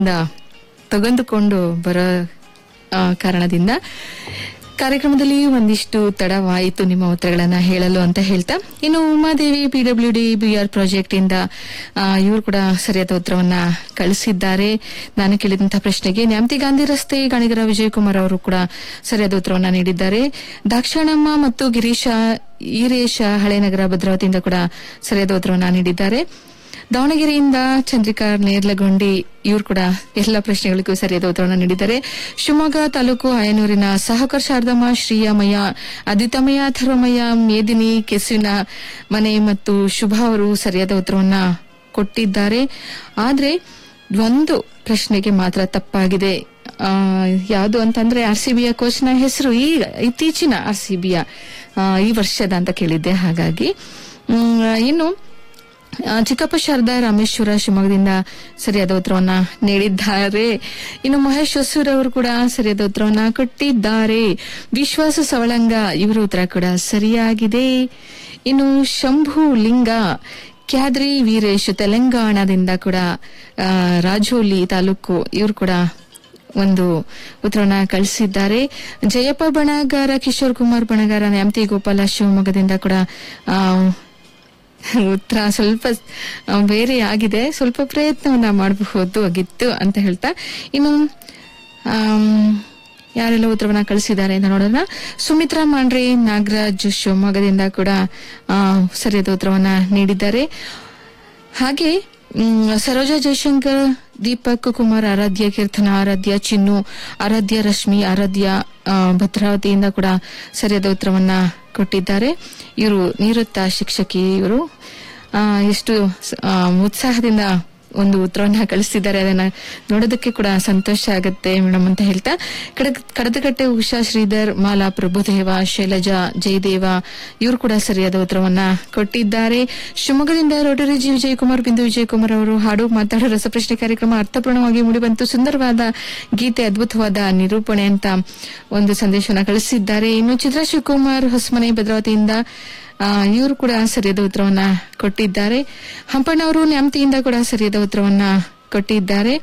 ಇಂದ ತೆಗೆದುಕೊಂಡು ಬರೋ ಆ, ಕಾರಣದಿಂದ ಕಾರ್ಯಕ್ರಮದಲ್ಲಿ ಒಂದಿಷ್ಟು ತಡವಾಯಿತು ನಿಮ್ಮ ಉತ್ತರಗಳನ್ನ ಹೇಳಲು ಅಂತ ಹೇಳ್ತಾ ಇನ್ನು Umadevi PW D BR project ಇಂದ ಇವರು ಕೂಡ ಸರಿಯಾದ ಉತ್ತರವನ್ನ ಕಳಿಸಿದ್ದಾರೆ ನಾನು ಕೇಳಿದಂತಹ ಪ್ರಶ್ನೆಗೆ ನ್ಯಾಮತಿ ಗಾಂಧಿ ರಸ್ತೆ ಗಾಣಿಗರ ವಿಜಯಕುಮಾರ್ ಅವರು ಕೂಡ ಸರಿಯಾದ ಉತ್ತರವನ್ನ ನೀಡಿದ್ದಾರೆ ದಾಕ್ಷಾಣಮ್ಮ ಮತ್ತು ಗಿರೀಶ ಈರೇಶ ಹಳೇನಗರ ಭದ್ರಾವತಿಯಿಂದ ಕೂಡ ಸರಿಯಾದ ಉತ್ತರವನ್ನ ನೀಡಿದ್ದಾರೆ ದಾವಣಗೆರೆಯಿಂದ ಚಂದ್ರಿಕಾ ನೇರ್ಲಗೊಂಡಿ ಇವರು ಕೂಡ ಎಲ್ಲ ಪ್ರಶ್ನೆಗಳಿಗೂ ಸರಿಯಾದ ಉತ್ತರವನ್ನು ನೀಡಿದ್ದಾರೆ ಶಿವಮೊಗ್ಗ ತಾಲೂಕು ಆಯನೂರಿನ ಸಹಕರ್ ಶಾರದಮ್ಮ ಶ್ರೀಯಮಯ್ಯ ಅದಿತಮಯ್ಯ ಅಥರ್ವಮಯ್ಯ ಮೇದಿನಿ ಕೆಸುವಿನ ಮನೆ ಮತ್ತು ಶುಭ ಅವರು ಸರಿಯಾದ ಉತ್ತರವನ್ನ ಕೊಟ್ಟಿದ್ದಾರೆ ಆದ್ರೆ ಒಂದು ಪ್ರಶ್ನೆಗೆ ಮಾತ್ರ ತಪ್ಪಾಗಿದೆ ಆ, ಯಾವುದು ಅಂತಂದ್ರೆ ಆರ್ ಸಿ ಬಿಯ ಕೋಚ್ನ ಹೆಸರು ಈ ಇತ್ತೀಚಿನ ಆರ್ ಸಿ ಬಿಯ ಈ ವರ್ಷದ ಅಂತ ಕೇಳಿದ್ದೆ ಹಾಗಾಗಿ ಮ್, ಇನ್ನು ಆ, ಚಿಕ್ಕಪ್ಪ ಶಾರದಾ ರಾಮೇಶ್ವರ ಶಿವಮೊಗ್ಗದಿಂದ ಸರಿಯಾದ ಉತ್ತರವನ್ನ ನೀಡಿದ್ದಾರೆ ಇನ್ನು ಮಹೇಶ್ ಹೊಸೂರ್ ಅವರು ಕೂಡ ಸರಿಯಾದ ಉತ್ತರವನ್ನ ಕೊಟ್ಟಿದ್ದಾರೆ ವಿಶ್ವಾಸ ಸವಳಂಗ ಇವರ ಉತ್ತರ ಕೂಡ ಸರಿಯಾಗಿದೆ ಇನ್ನು ಶಂಭು ಲಿಂಗ ಕ್ಯಾದ್ರಿ ವೀರೇಶ್ ತೆಲಂಗಾಣದಿಂದ ಕೂಡ ಆ, ರಾಜೋಲಿ ತಾಲೂಕು ಇವರು ಕೂಡ ಒಂದು ಉತ್ತರವನ್ನ ಕಳಿಸಿದ್ದಾರೆ ಜಯಪ್ಪ ಬಣಗಾರ ಕಿಶೋರ್ ಕುಮಾರ್ ಬಣಗಾರ ನ್ಯಾಮತಿ ಗೋಪಾಲ ಶಿವಮೊಗ್ಗದಿಂದ ಕೂಡ ಆ, ಉತ್ತರ ಸ್ವಲ್ಪ ಆ, ಬೇರೆ ಆಗಿದೆ ಸ್ವಲ್ಪ ಪ್ರಯತ್ನವನ್ನ ಮಾಡಬಹುದು ಆಗಿತ್ತು ಅಂತ ಹೇಳ್ತಾ ಇನ್ನು ಆಮ್, ಯಾರೆಲ್ಲ ಉತ್ತರವನ್ನ ಕಳಿಸಿದ್ದಾರೆ ಅಂತ ನೋಡೋಣ ಸುಮಿತ್ರಾ ಮಾಂಡ್ರೆ ನಾಗರಾಜ್ ಶಿವಮೊಗ್ಗದಿಂದ ಕೂಡ ಆ, ಸರಿಯಾದ ಉತ್ತರವನ್ನ ನೀಡಿದ್ದಾರೆ ಹಾಗೆ ಮ್, ಸರೋಜಾ ಜಯಶಂಕರ್ ದೀಪಕ್ ಕುಮಾರ್ ಆರಾಧ್ಯ ಕೀರ್ತನ ಆರಾಧ್ಯ ಚಿನ್ನು ಆರಾಧ್ಯ ರಶ್ಮಿ ಆರಾಧ್ಯ ಆ, ಭದ್ರಾವತಿಯಿಂದ ಕೂಡ ಸರಿಯಾದ ಉತ್ತರವನ್ನ ಕೊಟ್ಟಿದ್ದಾರೆ ಇವರು ನಿವೃತ್ತ ಶಿಕ್ಷಕಿ ಇವರು ಆ, ಎಷ್ಟು ಸ- ಆ, ಉತ್ಸಾಹದಿಂದ ಒಂದು ಉತ್ತರವನ್ನ ಕಳಿಸ್ತಿದ್ದಾರೆ ಅದನ್ನ ನೋಡೋದಕ್ಕೆ ಕೂಡ ಸಂತೋಷ ಆಗುತ್ತೆ ಮೇಡಮ್ ಅಂತ ಹೇಳ್ತಾ ಕಡಗ- ಕಡದಗಟ್ಟೆ ಉಷಾ ಶ್ರೀಧರ್ ಮಾಲಾ ಪ್ರಭುದೇವ ಶೈಲಜಾ ಜಯದೇವ ಇವರು ಕೂಡ ಸರಿಯಾದ ಉತ್ತರವನ್ನ ಕೊಟ್ಟಿದ್ದಾರೆ ಶಿವಮೊಗ್ಗದಿಂದ ರೋಟರಿ ಜಿ ವಿಜಯಕುಮಾರ್ ಬಿಂದು ವಿಜಯಕುಮಾರ್ ಅವರು ಹಾಡು ಮಾತಾಡೋ ರಸಪ್ರಶ್ನೆ ಕಾರ್ಯಕ್ರಮ ಅರ್ಥಪೂರ್ಣವಾಗಿ ಮೂಡಿಬಂತು ಸುಂದರವಾದ ಗೀತೆ ಅದ್ಭುತವಾದ ನಿರೂಪಣೆ ಅಂತ ಒಂದು ಸಂದೇಶವನ್ನ ಕಳಿಸಿದ್ದಾರೆ ಇನ್ನು ಚಿತ್ರ ಶಿವಕುಮಾರ್ ಹೊಸಮನೆ ಭದ್ರಾವತಿಯಿಂದ ಇವರು ಕೂಡ ಸರಿಯಾದ ಉತ್ತರವನ್ನ ಕೊಟ್ಟಿದ್ದಾರೆ ಹಂಪಣ್ಣ ಅವರು ನ್ಯಾಮತಿಯಿಂದ ಕೂಡ ಸರಿಯಾದ ಉತ್ತರವನ್ನ ಕೊಟ್ಟಿದ್ದಾರೆ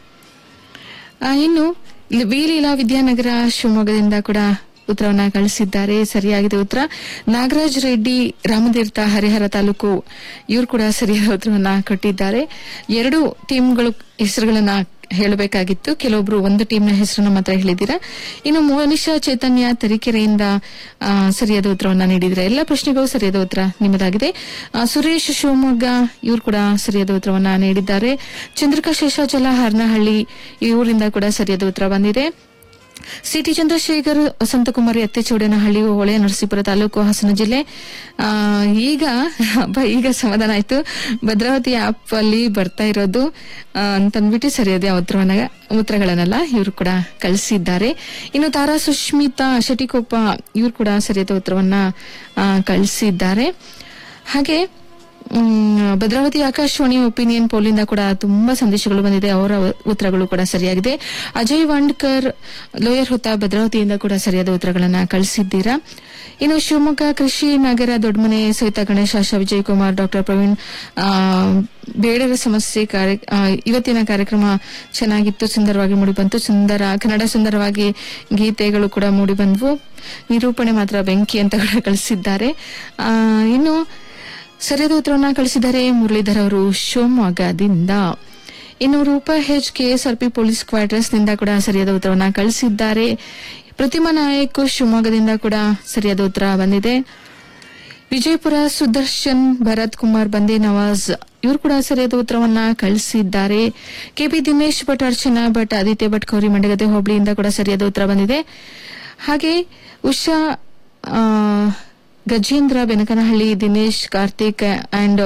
ಆ, ಇನ್ನು ಇಲ್ಲಿ ವಿ ಲೀಲಾ ವಿದ್ಯಾನಗರ ಶಿವಮೊಗ್ಗದಿಂದ ಕೂಡ ಉತ್ತರವನ್ನ ಕಳಿಸಿದ್ದಾರೆ ಸರಿಯಾಗಿದೆ ಉತ್ತರ ನಾಗರಾಜ್ ರೆಡ್ಡಿ ರಾಮತೀರ್ಥ ಹರಿಹರ ತಾಲೂಕು ಇವರು ಕೂಡ ಸರಿಯಾದ ಉತ್ತರವನ್ನ ಕೊಟ್ಟಿದ್ದಾರೆ ಎರಡು ಟೀಮ್ಗಳು ಹೆಸರುಗಳನ್ನ ಹೇಳಬೇಕಾಗಿತ್ತು ಕೆಲವೊಬ್ರು ಒಂದು ಟೀಮ್ನ ಹೆಸರನ್ನ ಮಾತ್ರ ಹೇಳಿದ್ದೀರಾ ಇನ್ನು ಮೋನಿಶಾ ಚೈತನ್ಯ ತರೀಕೆರೆಯಿಂದ ಆ, ಸರಿಯಾದ ಉತ್ತರವನ್ನ ನೀಡಿದ್ರೆ ಎಲ್ಲ ಪ್ರಶ್ನೆಗೂ ಸರಿಯಾದ ಉತ್ತರ ನಿಮ್ಮದಾಗಿದೆ ಆ, ಸುರೇಶ್ ಶಿವಮೊಗ್ಗ ಇವರು ಕೂಡ ಸರಿಯಾದ ಉತ್ತರವನ್ನ ನೀಡಿದ್ದಾರೆ ಚಂದ್ರಿಕಾ ಶೇಷಾಚಲ ಹರ್ನಹಳ್ಳಿ ಇವರಿಂದ ಕೂಡ ಸರಿಯಾದ ಉತ್ತರ ಬಂದಿದೆ ಸಿಟಿ ಚಂದ್ರಶೇಖರ್ ವಸಂತಕುಮಾರಿ ಅತ್ತೆಚೌಡನಹಳ್ಳಿ ಹೊಳೆ ನರಸೀಪುರ ತಾಲೂಕು ಹಾಸನ ಜಿಲ್ಲೆ ಆ, ಈಗ ಹಬ್ಬ ಈಗ ಸಮಾಧಾನ ಆಯ್ತು ಭದ್ರಾವತಿ ಆಪ್ ಅಲ್ಲಿ ಬರ್ತಾ ಇರೋದು ಆ, ಅಂತಂದ್ಬಿಟ್ಟು ಸರಿಯಾದ ಉತ್ತರವನ್ನ ಉತ್ತರಗಳನ್ನೆಲ್ಲ ಇವರು ಕೂಡ ಕಳಿಸಿದ್ದಾರೆ ಇನ್ನು ತಾರಾ ಸುಷ್ಮಿತಾ ಶೆಟಿಕೊಪ್ಪ ಇವರು ಕೂಡ ಸರಿಯಾದ ಉತ್ತರವನ್ನ ಆ, ಕಳಿಸಿದ್ದಾರೆ ಹಾಗೆ ಮ್, ಭದ್ರಾವತಿ ಆಕಾಶವಾಣಿ ಒಪಿನಿಯನ್ ಪೋಲಿಂದ ಕೂಡ ತುಂಬಾ ಸಂದೇಶಗಳು ಬಂದಿದೆ ಅವರ ಉತ್ತರಗಳು ಕೂಡ ಸರಿಯಾಗಿದೆ ಅಜಯ್ ವಾಂಡ್ಕರ್ ಲೋಯರ್ ಹೊತ್ತ ಭದ್ರಾವತಿಯಿಂದ ಕೂಡ ಸರಿಯಾದ ಉತ್ತರಗಳನ್ನ ಕಳಿಸಿದ್ದೀರಾ ಇನ್ನು ಶಿವಮೊಗ್ಗ ಕೃಷಿ ನಗರ ದೊಡ್ಡಮನೆ ಸಹಿತ ಗಣೇಶ ಆಶಾ ವಿಜಯಕುಮಾರ್ ಡಾಕ್ಟರ್ ಪ್ರವೀಣ್ ಆ, ಬೇಡರ ಸಮಸ್ಯೆ ಕಾರ್ಯ ಆ, ಇವತ್ತಿನ ಕಾರ್ಯಕ್ರಮ ಚೆನ್ನಾಗಿತ್ತು ಸುಂದರವಾಗಿ ಮೂಡಿಬಂತು ಸುಂದರ ಕನ್ನಡ ಸುಂದರವಾಗಿ ಗೀತೆಗಳು ಕೂಡ ಮೂಡಿಬಂದ್ವು ನಿರೂಪಣೆ ಮಾತ್ರ ಬೆಂಕಿ ಅಂತ ಕೂಡ ಕಳಿಸಿದ್ದಾರೆ ಆ, ಇನ್ನು ಸರಿಯಾದ ಉತ್ತರವನ್ನ ಕಳಿಸಿದ್ದಾರೆ ಮುರಳೀಧರ್ ಅವರು ಶಿವಮೊಗ್ಗದಿಂದ ಇನ್ನು ರೂಪ ಹೆಚ್ ಕೆಎಸ್ಆರ್ಪಿ ಪೊಲೀಸ್ ಕ್ವಾರ್ಟರ್ಸ್ ನಿಂದ ಕೂಡ ಸರಿಯಾದ ಉತ್ತರವನ್ನ ಕಳಿಸಿದ್ದಾರೆ ಪ್ರತಿಮಾ ನಾಯಕ್ ಶಿವಮೊಗ್ಗದಿಂದ ಕೂಡ ಸರಿಯಾದ ಉತ್ತರ ಬಂದಿದೆ ವಿಜಯಪುರ ಸುದರ್ಶನ್ ಭರತ್ ಕುಮಾರ್ ಬಂದೇ ನವಾಜ್ ಇವರು ಕೂಡ ಸರಿಯಾದ ಉತ್ತರವನ್ನ ಕಳಿಸಿದ್ದಾರೆ ಕೆಪಿ ದಿನೇಶ್ ಭಟ್ ಅರ್ಚನಾ ಭಟ್ ಆದಿತ್ಯ ಭಟ್ ಕೌರಿ ಮಂಡಗದೆ ಹೋಬಳಿಯಿಂದ ಕೂಡ ಸರಿಯಾದ ಉತ್ತರ ಬಂದಿದೆ ಹಾಗೆ ಉಷಾ ಆ, ಗಜೇಂದ್ರ ಬೆನಕನಹಳ್ಳಿ ದಿನೇಶ್ ಕಾರ್ತಿಕ್ ಅಂಡ್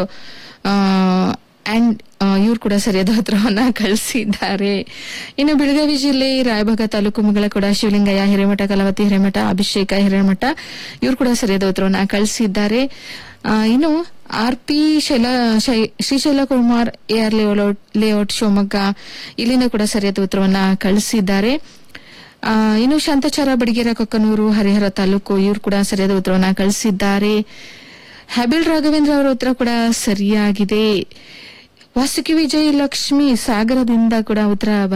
ಅಂಡ್ ಇವ್ರು ಕೂಡ ಸರಿಯಾದ ಉತ್ತರವನ್ನ ಕಳಿಸಿದ್ದಾರೆ ಇನ್ನು ಬೆಳಗಾವಿ ಜಿಲ್ಲೆ ರಾಯಭಾಗ ತಾಲೂಕು ಮುಗಳ ಕೂಡ ಶಿವಲಿಂಗಯ್ಯ ಹಿರೇಮಠ ಕಲವತಿ ಹಿರೇಮಠ ಅಭಿಷೇಕ ಹಿರೇಮಠ ಇವ್ರು ಕೂಡ ಸರಿಯಾದ ಉತ್ತರವನ್ನ ಕಳಿಸಿದ್ದಾರೆ ಆ, ಇನ್ನು ಆರ್ ಪಿ ಶೈಲ ಶೈ- Srishaila Kumar AR layout layout Shivamogga ಇಲ್ಲಿಂದ ಕೂಡ ಸರಿಯಾದ ಉತ್ತರವನ್ನ ಕಳಿಸಿದ್ದಾರೆ ಆ, ಇನ್ನು ಶಾಂತಚಾರ ಬಡಿಗೆರ ಕೊಕ್ಕನೂರು ಹರಿಹರ ತಾಲೂಕು ಇವರು ಕೂಡ ಸರಿಯಾದ ಉತ್ತರವನ್ನ ಕಳಿಸಿದ್ದಾರೆ ಹ್ಯಾಬಿಲ್ ರಾಘವೇಂದ್ರ ಅವರ ಉತ್ತರ ಕೂಡ ಸರಿಯಾಗಿದೆ ವಾಸುಕಿ ವಿಜಯ ಲಕ್ಷ್ಮಿ ಸಾಗರದಿಂದ ಕೂಡ ಉತ್ತರ